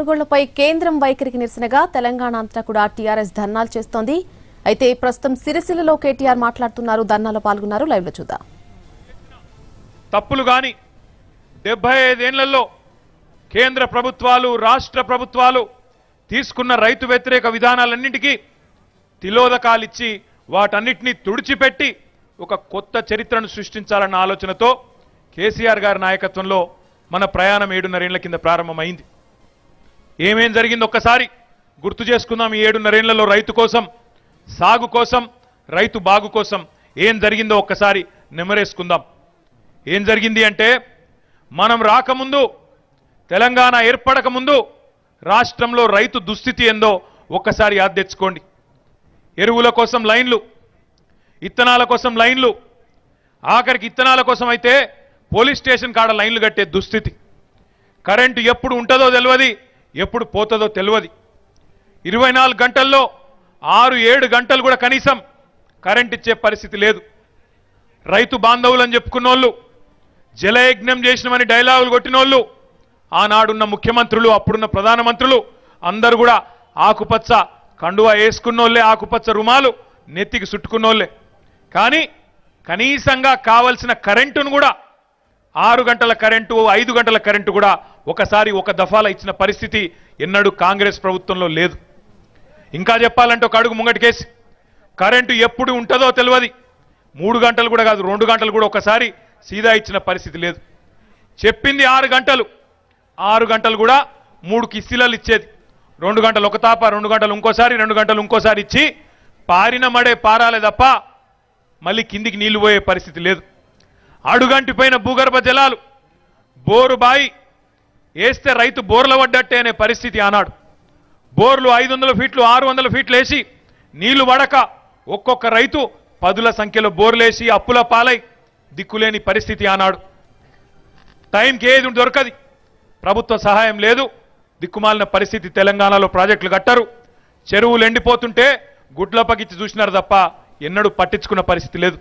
కొనుగోళ్లపై కేంద్రం వైఖరికి నిరసనగా తెలంగాణ అంతటా కూడా టీఆర్ఎస్ ధర్నాలు చేస్తోంది అయితే ప్రస్తుతం సిరిసిల్లలో కేటీఆర్ మాట్లాడుతున్నారు ధర్నాలో పాల్గొన్నారు లైవ్ లో చూద్దాం తప్పులు గాని డెబ్బై ఐదేళ్లలో కేంద్ర ప్రభుత్వాలు రాష్ట్ర ప్రభుత్వాలు తీసుకున్న రైతు వ్యతిరేక విధానాలన్నింటికీ తిలోదకాలిచ్చి వాటన్నిటినీ తుడిచిపెట్టి ఒక కొత్త చరిత్రను సృష్టించాలన్న ఆలోచనతో కేసీఆర్ గారి నాయకత్వంలో మన ప్రయాణం ఏడున్నరేళ్ల కింద ప్రారంభమైంది ఏమేం జరిగింది ఒక్కసారి గుర్తు చేసుకుందాం ఈ ఏడున్నరేళ్లలో రైతు కోసం సాగు కోసం రైతు బాగు కోసం ఏం జరిగిందో ఒక్కసారి నెమరేసుకుందాం ఏం జరిగింది అంటే మనం రాకముందు తెలంగాణ ఏర్పడక ముందు రాష్ట్రంలో రైతు దుస్థితి ఏందో ఒక్కసారి యాద్ తెచ్చుకోండి ఎరువుల కోసం లైన్లు ఇత్తనాల కోసం లైన్లు ఆఖరికి ఇత్తనాల కోసం అయితే పోలీస్ స్టేషన్ కాడ లైన్లు కట్టే దుస్థితి కరెంటు ఎప్పుడు ఉంటుందో తెలియదు ఎప్పుడు పోతుందో తెలియదు ఇరవై నాలుగు గంటల్లో ఆరు ఏడు గంటలు కూడా కనీసం కరెంట్ ఇచ్చే పరిస్థితి లేదు రైతు బాంధవులని చెప్పుకున్నోళ్ళు జలయజ్ఞం చేసినామని డైలాగులు కొట్టినోళ్ళు ఆనాడున్న ముఖ్యమంత్రులు అప్పుడున్న ప్రధానమంత్రులు అందరూ కూడా ఆకుపచ్చ కండువా వేసుకున్నోళ్ళే ఆకుపచ్చ రుమాలు నెత్తికి చుట్టుకున్నోళ్ళే కానీ కనీసంగా కావలసిన కరెంటును కూడా ఆరు గంటల కరెంటు ఐదు గంటల కరెంటు కూడా ఒకసారి ఒక దఫాల ఇచ్చిన పరిస్థితి ఎన్నడూ కాంగ్రెస్ ప్రభుత్వంలో లేదు ఇంకా చెప్పాలంటే ఒక అడుగు ముంగటికేసి కరెంటు ఎప్పుడు ఉంటుందో తెలియదు మూడు గంటలు కూడా కాదు రెండు గంటలు కూడా ఒకసారి సీదా ఇచ్చిన పరిస్థితి లేదు చెప్పింది ఆరు గంటలు ఆరు గంటలు కూడా మూడు కిస్తీలలు ఇచ్చేది రెండు గంటలు ఒక తాప రెండు గంటలు ఇంకోసారి రెండు గంటలు ఇంకోసారి ఇచ్చి పారిన మడే పారాలే తప్ప మళ్ళీ కిందికి నీళ్లు పోయే పరిస్థితి లేదు అడుగంటిపోయిన భూగర్భ జలాలు బోరు బాయి వేస్తే రైతు బోర్ల పడ్డట్టే అనే పరిస్థితి ఆనాడు బోర్లు ఐదు వందల ఫీట్లు ఆరు వందల ఫీట్లు వేసి నీళ్లు పడక ఒక్కొక్క రైతు పదుల సంఖ్యలో బోర్లేసి అప్పుల పాలై దిక్కులేని పరిస్థితి ఆనాడు టైంకి ఏది దొరకది ప్రభుత్వ సహాయం లేదు దిక్కుమాలిన పరిస్థితి తెలంగాణలో ప్రాజెక్టులు కట్టారు చెరువులు ఎండిపోతుంటే గుడ్ల పగిచ్చి చూసినారు తప్ప ఎన్నడూ పట్టించుకున్న పరిస్థితి లేదు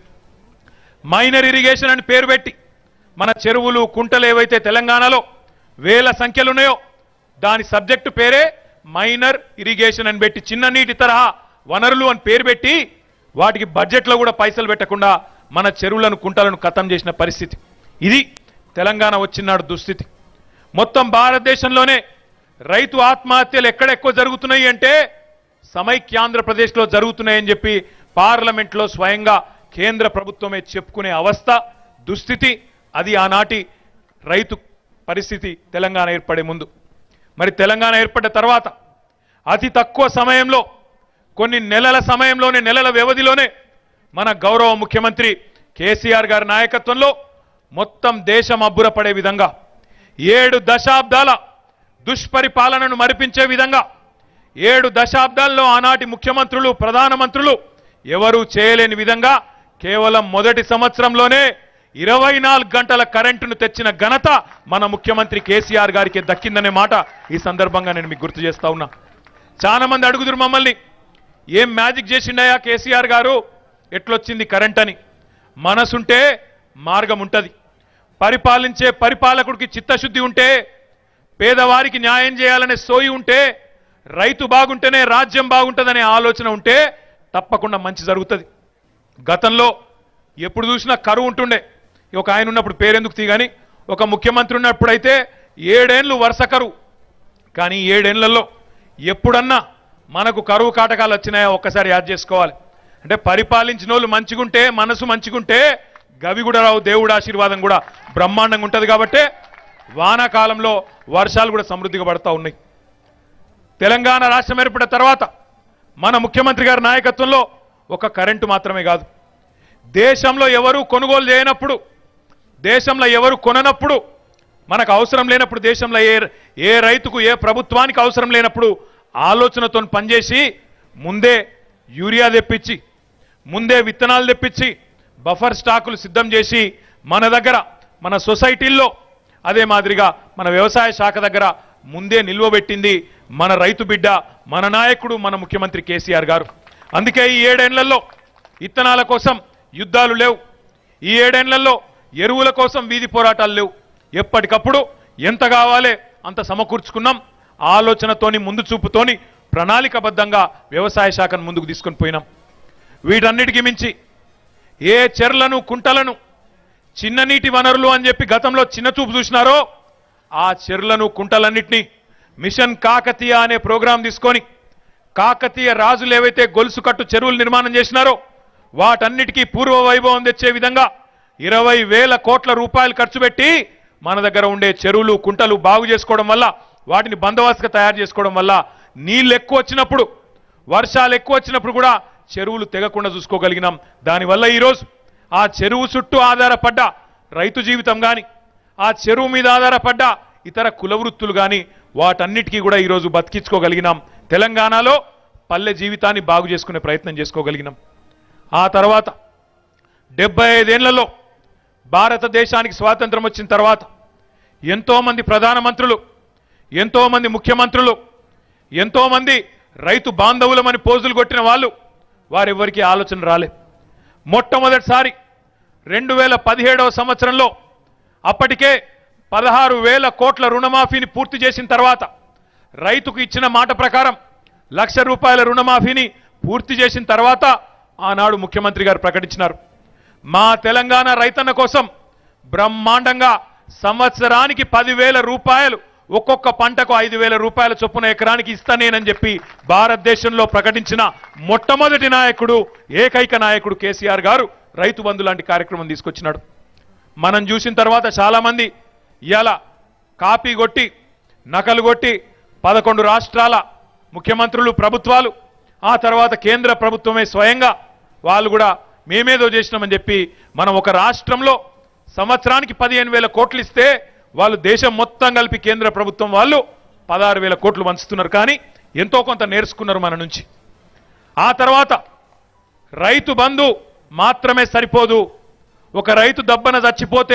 మైనర్ ఇరిగేషన్ అని పేరు పెట్టి మన చెరువులు కుంటలు ఏవైతే తెలంగాణలో వేల సంఖ్యలు ఉన్నాయో దాని సబ్జెక్టు పేరే మైనర్ ఇరిగేషన్ అని పెట్టి చిన్న నీటి తరహా వనరులు అని పేరు పెట్టి వాటికి బడ్జెట్లో కూడా పైసలు పెట్టకుండా మన చెరువులను కుంటలను ఖతం చేసిన పరిస్థితి ఇది తెలంగాణ వచ్చినాడు దుస్థితి మొత్తం భారతదేశంలోనే రైతు ఆత్మహత్యలు ఎక్కడ ఎక్కువ జరుగుతున్నాయి అంటే సమైక్యాంధ్రప్రదేశ్లో జరుగుతున్నాయని చెప్పి పార్లమెంట్లో స్వయంగా కేంద్ర ప్రభుత్వమే చెప్పుకునే అవస్థ దుస్థితి అది ఆనాటి రైతు పరిస్థితి తెలంగాణ ఏర్పడే ముందు మరి తెలంగాణ ఏర్పడ్డ తర్వాత అతి తక్కువ సమయంలో కొన్ని నెలల సమయంలోనే నెలల వ్యవధిలోనే మన గౌరవ ముఖ్యమంత్రి కేసీఆర్ గారి నాయకత్వంలో మొత్తం దేశం అబ్బురపడే విధంగా ఏడు దశాబ్దాల దుష్పరిపాలనను మరిపించే విధంగా ఏడు దశాబ్దాల్లో ఆనాటి ముఖ్యమంత్రులు ప్రధానమంత్రులు ఎవరూ చేయలేని విధంగా కేవలం మొదటి సంవత్సరంలోనే ఇరవై నాలుగు గంటల కరెంటును తెచ్చిన ఘనత మన ముఖ్యమంత్రి కేసీఆర్ గారికి దక్కిందనే మాట ఈ సందర్భంగా నేను మీకు గుర్తు చేస్తా ఉన్నా చాలా మంది అడుగుదురు మమ్మల్ని ఏం మ్యాజిక్ చేసిండయా కేసీఆర్ గారు ఎట్లొచ్చింది కరెంట్ అని మనసుంటే మార్గం ఉంటది పరిపాలించే పరిపాలకుడికి చిత్తశుద్ధి ఉంటే పేదవారికి న్యాయం చేయాలనే సోయి ఉంటే రైతు బాగుంటేనే రాజ్యం బాగుంటుందనే ఆలోచన ఉంటే తప్పకుండా మంచి జరుగుతుంది గతంలో ఎప్పుడు చూసినా కరువు ఉంటుండే ఒక ఆయన ఉన్నప్పుడు పేరెందుకు తీగాని ఒక ముఖ్యమంత్రి ఉన్నప్పుడైతే ఏడేండ్లు వరుస కరువు కానీ ఈ ఏడేళ్లలో ఎప్పుడన్నా మనకు కరువు కాటకాలు వచ్చినాయో ఒక్కసారి యాద్ చేసుకోవాలి అంటే పరిపాలించిన వాళ్ళు మంచిగుంటే మనసు మంచిగుంటే గవి కూడా రావు దేవుడు ఆశీర్వాదం కూడా బ్రహ్మాండంగా ఉంటుంది కాబట్టే వానాకాలంలో వర్షాలు కూడా సమృద్ధిగా పడతా ఉన్నాయి తెలంగాణ రాష్ట్రం ఏర్పడిన తర్వాత మన ముఖ్యమంత్రి గారి నాయకత్వంలో ఒక కరెంటు మాత్రమే కాదు దేశంలో ఎవరు కొనుగోలు చేయనప్పుడు దేశంలో ఎవరు కొననప్పుడు మనకు అవసరం లేనప్పుడు దేశంలో ఏ ఏ రైతుకు ఏ ప్రభుత్వానికి అవసరం లేనప్పుడు ఆలోచనతో పనిచేసి ముందే యూరియా తెప్పించి ముందే విత్తనాలు తెప్పించి బఫర్ స్టాకులు సిద్ధం చేసి మన దగ్గర మన సొసైటీల్లో అదే మాదిరిగా మన వ్యవసాయ శాఖ దగ్గర ముందే నిల్వబెట్టింది మన రైతు బిడ్డ మన నాయకుడు మన ముఖ్యమంత్రి కేసీఆర్ గారు అందుకే ఈ ఏడేళ్లలో ఇత్తనాల కోసం యుద్ధాలు లేవు ఈ ఏడేళ్లలో ఎరువుల కోసం వీధి పోరాటాలు లేవు ఎప్పటికప్పుడు ఎంత కావాలే అంత సమకూర్చుకున్నాం ఆలోచనతోని ముందు చూపుతోని ప్రణాళికబద్ధంగా వ్యవసాయ శాఖను ముందుకు తీసుకొని పోయినాం వీటన్నిటికీ మించి ఏ చెర్లను కుంటలను చిన్న నీటి వనరులు అని చెప్పి గతంలో చిన్న చూపు చూసినారో ఆ చెర్లను కుంటలన్నింటినీ మిషన్ కాకతీయ అనే ప్రోగ్రాం తీసుకొని కాకతీయ రాజులు ఏవైతే గొలుసు కట్టు చెరువులు నిర్మాణం చేసినారో వాటన్నిటికీ పూర్వ వైభవం తెచ్చే విధంగా ఇరవై వేల కోట్ల రూపాయలు ఖర్చు పెట్టి మన దగ్గర ఉండే చెరువులు కుంటలు బాగు చేసుకోవడం వల్ల వాటిని బందోబస్తుగా తయారు చేసుకోవడం వల్ల నీళ్ళు ఎక్కువ వచ్చినప్పుడు వర్షాలు ఎక్కువ వచ్చినప్పుడు కూడా చెరువులు తెగకుండా చూసుకోగలిగినాం దానివల్ల ఈరోజు ఆ చెరువు చుట్టూ ఆధారపడ్డ రైతు జీవితం కానీ ఆ చెరువు మీద ఆధారపడ్డ ఇతర కుల వృత్తులు కానీ వాటన్నిటికీ కూడా ఈరోజు బతికించుకోగలిగినాం తెలంగాణలో పల్లె జీవితాన్ని బాగు చేసుకునే ప్రయత్నం చేసుకోగలిగినాం ఆ తర్వాత డెబ్బై ఐదేళ్లలో భారతదేశానికి స్వాతంత్రం వచ్చిన తర్వాత ఎంతోమంది ప్రధానమంత్రులు ఎంతోమంది ముఖ్యమంత్రులు ఎంతోమంది రైతు బాంధవులమని పోజులు కొట్టిన వాళ్ళు వారెవ్వరికీ ఆలోచన రాలే మొట్టమొదటిసారి రెండు వేల పదిహేడవ సంవత్సరంలో అప్పటికే పదహారు వేల కోట్ల రుణమాఫీని పూర్తి చేసిన తర్వాత రైతుకు ఇచ్చిన మాట ప్రకారం లక్ష రూపాయల రుణమాఫీని పూర్తి చేసిన తర్వాత ఆనాడు ముఖ్యమంత్రి గారు ప్రకటించినారు మా తెలంగాణ రైతన్న కోసం బ్రహ్మాండంగా సంవత్సరానికి పదివేల రూపాయలు ఒక్కొక్క పంటకు ఐదు వేల రూపాయల చొప్పున ఎకరానికి ఇస్తానేనని చెప్పి భారతదేశంలో ప్రకటించిన మొట్టమొదటి నాయకుడు ఏకైక నాయకుడు కేసీఆర్ గారు రైతు బంధు లాంటి కార్యక్రమం తీసుకొచ్చినాడు మనం చూసిన తర్వాత చాలా మంది ఇవాళ కాపీ కొట్టి నకలు కొట్టి పదకొండు రాష్ట్రాల ముఖ్యమంత్రులు ప్రభుత్వాలు ఆ తర్వాత కేంద్ర ప్రభుత్వమే స్వయంగా వాళ్ళు కూడా మేమేదో చేసినామని చెప్పి మనం ఒక రాష్ట్రంలో సంవత్సరానికి పదిహేను వేల కోట్లు ఇస్తే వాళ్ళు దేశం మొత్తం కలిపి కేంద్ర ప్రభుత్వం వాళ్ళు పదహారు వేల కోట్లు పంచుతున్నారు కానీ ఎంతో కొంత నేర్చుకున్నారు మన నుంచి ఆ తర్వాత రైతు బంధు మాత్రమే సరిపోదు ఒక రైతు దబ్బన చచ్చిపోతే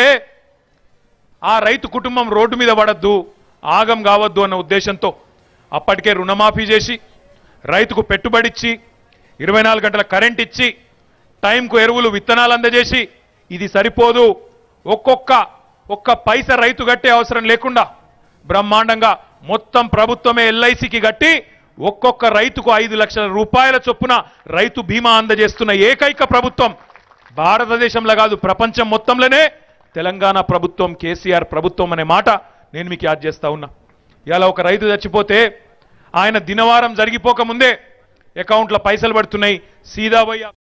ఆ రైతు కుటుంబం రోడ్డు మీద పడద్దు ఆగం కావద్దు అన్న ఉద్దేశంతో అప్పటికే రుణమాఫీ చేసి రైతుకు పెట్టుబడిచ్చి ఇరవై నాలుగు గంటల కరెంట్ ఇచ్చి టైంకు ఎరువులు విత్తనాలు అందజేసి ఇది సరిపోదు ఒక్కొక్క ఒక్క పైస రైతు కట్టే అవసరం లేకుండా బ్రహ్మాండంగా మొత్తం ప్రభుత్వమే ఎల్ఐసికి కట్టి ఒక్కొక్క రైతుకు ఐదు లక్షల రూపాయల చొప్పున రైతు బీమా అందజేస్తున్న ఏకైక ప్రభుత్వం భారతదేశంలో కాదు ప్రపంచం మొత్తంలోనే తెలంగాణ ప్రభుత్వం కేసీఆర్ ప్రభుత్వం అనే మాట నేను మీకు యాద్ చేస్తా ఉన్నా ఇలా ఒక రైతు చచ్చిపోతే ఆయన దినవారం జరిగిపోక ముందే అకౌంట్లో పైసలు పడుతున్నాయి సీదా పోయి